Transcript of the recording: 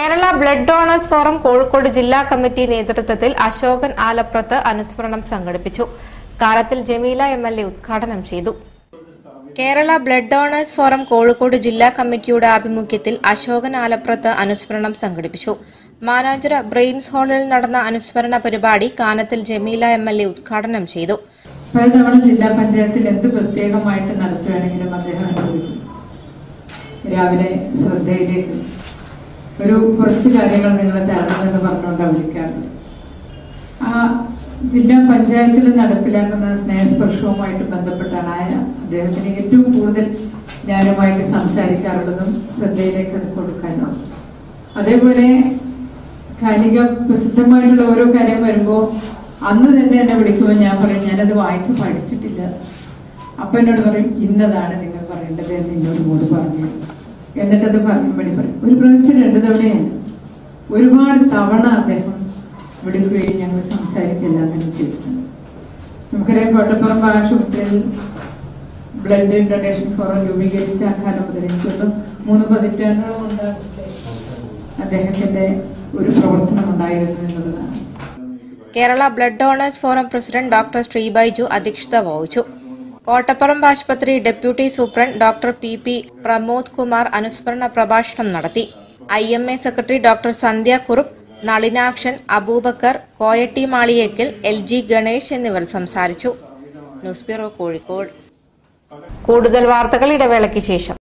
Kerala blood donors forum Kozhikode ജില്ലാ committee നേതൃത്വത്തിൽ അശോകൻ ആലപ്രത്ത് അനുസ്മരണം സംഘടിപ്പിച്ചു കാലത്തിൽ ജമീല എം എൽ എ ഉദ്ഘാടനം ചെയ്തു Kerala blood donors forum Kozhikode ജില്ലാ കമ്മിറ്റിയുടെ ആഭിമുഖ്യത്തിൽ അശോകൻ ആലപ്രത്ത് അനുസ്മരണം സംഘടിപ്പിച്ചു മാനാഞ്ചിറ ബ്രെയിൻസ് ഹാളിൽ നടന്ന അനുസ്മരണ പരിപാടി Kanathil Jameela M L A ഉദ്ഘാടനം ചെയ്തു പലതവണ ജില്ലാ പഞ്ചായത്തിൽ എന്ത് പ്രത്യേകമായിട്ട് നടത്തുകയാണെങ്കിലും അദ്ദേഹം അനുവദിക്കും രാവിലെ ശ്രദ്ധയിലേക്ക് ഒരു കുറച്ച് കാര്യങ്ങൾ നിങ്ങൾ തരണമെന്ന് പറഞ്ഞുകൊണ്ടാണ് വിളിക്കാറുള്ളത് ആ ജില്ലാ പഞ്ചായത്തിൽ നടപ്പിലാക്കുന്ന സ്നേഹസ്പർശവുമായിട്ട് ബന്ധപ്പെട്ടാണ് ആ അദ്ദേഹത്തിന് ഏറ്റവും കൂടുതൽ ഞാനുമായിട്ട് സംസാരിക്കാറുള്ളതും ശ്രദ്ധയിലേക്ക് അത് കൊടുക്കാനും അതേപോലെ കാലിക പ്രസിദ്ധമായിട്ടുള്ള ഓരോ കാര്യം വരുമ്പോൾ അന്ന് തന്നെ എന്നെ വിളിക്കുമ്പോൾ ഞാൻ പറയും ഞാനത് വായിച്ച് പഠിച്ചിട്ടില്ല അപ്പൊ എന്നോട് പറയും ഇന്നതാണ് നിങ്ങൾ പറയേണ്ടത് എന്ന് എന്നോട് മോട് പറഞ്ഞു എന്നിട്ടത് പറയാൻ വേണ്ടി പറയും ഒരു പ്രാവശ്യം രണ്ടു തവണയല്ല ഒരുപാട് തവണ അദ്ദേഹം വിളിക്കുകയും ഞങ്ങൾ സംസാരിക്കുകയെല്ലാം തന്നെ ചെയ്തിട്ടുണ്ട് നമുക്കറിയാം കോട്ടപ്പുറം ആശുപത്രിയിൽ ബ്ലഡ് ഡൊണേഷൻ ഫോറം രൂപീകരിച്ച ആ കാലം മുതൽ എനിക്കൊന്ന് മൂന്ന് പതിറ്റാണ്ടോളം ഉണ്ടാകട്ടെ അദ്ദേഹത്തിന്റെ ഒരു പ്രവർത്തനം ഉണ്ടായിരുന്നു എന്നുള്ളതാണ് Kerala blood donors forum president doctor Sri Baiju അധ്യക്ഷത വഹിച്ചു കോട്ടപ്പറമ്പ് ആശുപത്രി deputy superintendent doctor P P Pramod Kumar അനുസ്മരണ പ്രഭാഷണം നടത്തി I M A secretary doctor Sandhya Kurup Nalinakshan Abubakar Koyatti Maliyekkal L G Ganesh എന്നിവർ സംസാരിച്ചു ന്യൂസ് ബ്യൂറോ കോഴിക്കോട് കൂടുതൽ വാർത്തകൾ ഇടവേളയ്ക്ക് ശേഷം